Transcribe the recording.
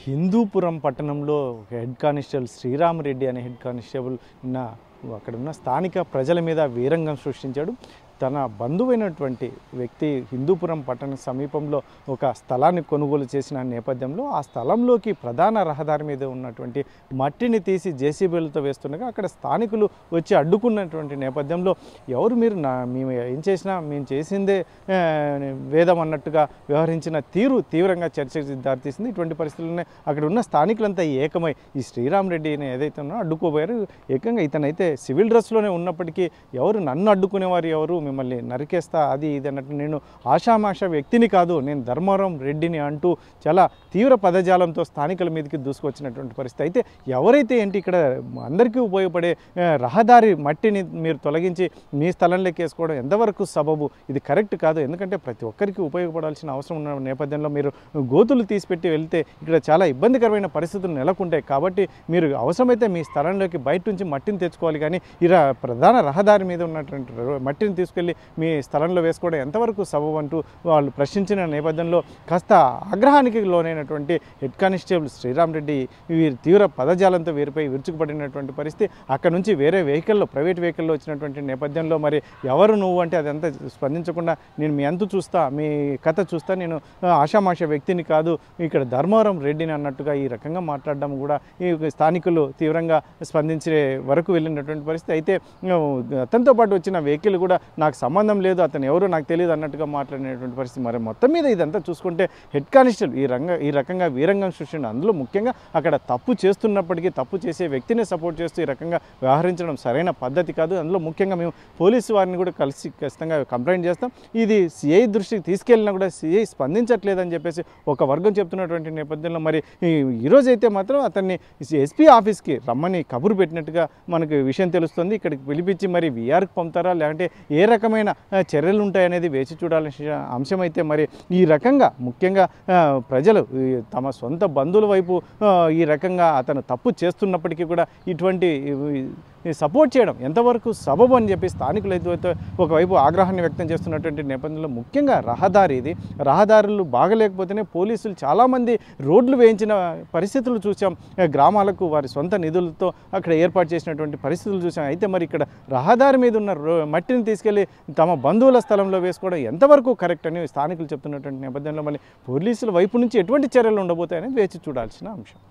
హిందూపురం పట్టణంలో ఒక head constable Srirama Reddy అనే హెడ్ కానిస్టేబుల్ నిన్న అక్కడ ఉన్న స్థానిక ప్రజల మీద వీరంగం సృష్టించాడు తన బంధువైనటువంటి వ్యక్తి హిందూపురం పట్టణ సమీపంలో ఒక స్థలాన్ని కొనుగోలు చేసిన నేపథ్యంలో ఆ స్థలంలోకి ప్రధాన రహదారి మీద ఉన్నటువంటి మట్టిని తీసి జేసీబీలతో వేస్తుండగా అక్కడ స్థానికులు వచ్చి అడ్డుకున్నటువంటి నేపథ్యంలో ఎవరు మీరు నా మేము ఏం చేసినా మేము చేసిందే ఆ, వేదం అన్నట్టుగా వ్యవహరించిన తీరు తీవ్రంగా చర్చకు దారితీసింది ఇటువంటి పరిస్థితుల్లోనే అక్కడ ఉన్న స్థానికులంతా ఏకమై ఈ శ్రీరామ్ రెడ్డిని ఏదైతే ఉన్నారో అడ్డుకోబోయారు ఏకంగా ఇతనైతే సివిల్ డ్రెస్లోనే ఉన్నప్పటికీ ఎవరు నన్ను అడ్డుకునేవారు ఎవరు మిమ్మల్ని నరికేస్తా అది ఇది అన్నట్టు నేను ఆషామాష వ్యక్తిని కాదు నేను ధర్మవరం రెడ్డిని అంటూ చాలా తీవ్ర పదజాలంతో స్థానికుల మీదకి దూసుకొచ్చినటువంటి పరిస్థితి అయితే ఎవరైతే ఏంటి ఇక్కడ అందరికీ ఉపయోగపడే ఆ, రహదారి మట్టిని మీరు తొలగించి మీ స్థలంలోకి వేసుకోవడం ఎంతవరకు సబబు ఇది కరెక్ట్ కాదు ఎందుకంటే ప్రతి ఒక్కరికి ఉపయోగపడాల్సిన అవసరం ఉన్న నేపథ్యంలో మీరు గోతులు తీసిపెట్టి వెళ్తే ఇక్కడ చాలా ఇబ్బందికరమైన పరిస్థితులు నెలకొంటాయి కాబట్టి మీరు అవసరమైతే మీ స్థలంలోకి బయట నుంచి మట్టిని తెచ్చుకోవాలి కానీ ఇలా ప్రధాన రహదారి మీద ఉన్నటువంటి ర- మట్టిని తీసుకెళ్ళి మీ స్థలంలో వేసుకోవడం ఎంతవరకు సబబు అంటూ వాళ్ళు ప్రశ్నించిన నేపథ్యంలో కాస్త ఆగ్రహానికి లోనైనటువంటి హెడ్ కానిస్టేబుల్ శ్రీరామ్ రెడ్డి వీరి తీవ్ర పదజాలంతో వీరిపై విరుచుకుపడినటువంటి పరిస్థితి అక్కడ నుంచి వేరే వెహికల్లో ప్రైవేట్ వెహికల్లో వచ్చినటువంటి నేపథ్యంలో మరి ఎవరు నువ్వు అంటే అదంతా స్పందించకుండా నేను మీ అంతు చూస్తా మీ కథ చూస్తా నేను ఆ, ఆషామాష వ్యక్తిని కాదు ఇక్కడ ధర్మవరం రెడ్డిని అన్నట్టుగా ఈ రకంగా మాట్లాడడం కూడా ఈ స్థానికులు తీవ్రంగా స్పందించే వరకు వెళ్ళినటువంటి పరిస్థితి అయితే ఆ, అతనితో పాటు వచ్చిన వెహికల్ కూడా నాకు సంబంధం లేదు అతను ఎవరో నాకు తెలియదు అన్నట్టుగా మాట్లాడినటువంటి పరిస్థితి మరి మొత్తం మీద ఇదంతా చూసుకుంటే హెడ్ కానిస్టేబుల్ ఈ రంగ ఈ రకంగా వీరంగం సృష్టించడం అందులో ముఖ్యంగా అక్కడ తప్పు చేస్తున్నప్పటికీ తప్పు చేసే వ్యక్తిని సపోర్ట్ చేస్తూ ఈ రకంగా వ్యవహరించడం సరైన పద్ధతి కాదు అందులో ముఖ్యంగా మేము పోలీసు వారిని కూడా కలిసి ఖచ్చితంగా కంప్లైంట్ చేస్తాం ఇది సిఐ దృష్టికి తీసుకెళ్ళినా కూడా సిఐ స్పందించట్లేదని చెప్పేసి ఒక వర్గం చెప్తున్నటువంటి నేపథ్యంలో మరి ఈ- ఈరోజు అయితే మాత్రం అతన్ని ఎస్పీ ఆఫీస్కి రమ్మని కబురు పెట్టినట్టుగా మనకు విషయం తెలుస్తుంది ఇక్కడికి పిలిపించి మరి విఆర్కి పంపుతారా లేదంటే ఏ రకమైన ఆ, చర్యలు ఉంటాయనేది వేచి చూడాల్సిన అంశం అయితే మరి ఈ రకంగా ముఖ్యంగా ఆ, ప్రజలు ఈ తమ సొంత బంధువుల వైపు ఆ, ఈ రకంగా అతను తప్పు చేస్తున్నప్పటికీ కూడా ఇటువంటి ఈ- ఈ సపోర్ట్ చేయడం ఎంతవరకు సబబు అని చెప్పి స్థానికులు అయితే ఒకవైపు ఆగ్రహాన్ని వ్యక్తం చేస్తున్నటువంటి నేపథ్యంలో ముఖ్యంగా రహదారి ఇది రహదారులు బాగలేకపోతేనే పోలీసులు చాలామంది రోడ్లు వేయించిన పరిస్థితులు చూసాం ఆ, గ్రామాలకు వారి సొంత నిధులతో అక్కడ ఏర్పాటు చేసినటువంటి పరిస్థితులు చూసాం అయితే మరి ఇక్కడ రహదారి మీద ఉన్న రో- మట్టిని తీసుకెళ్లి తమ బంధువుల స్థలంలో వేసుకోవడం ఎంతవరకు కరెక్ట్ అని స్థానికులు చెప్తున్నటువంటి నేపథ్యంలో మళ్ళీ పోలీసుల వైపు నుంచి ఎటువంటి చర్యలు ఉండబోతాయని వేచి చూడాల్సిన అంశం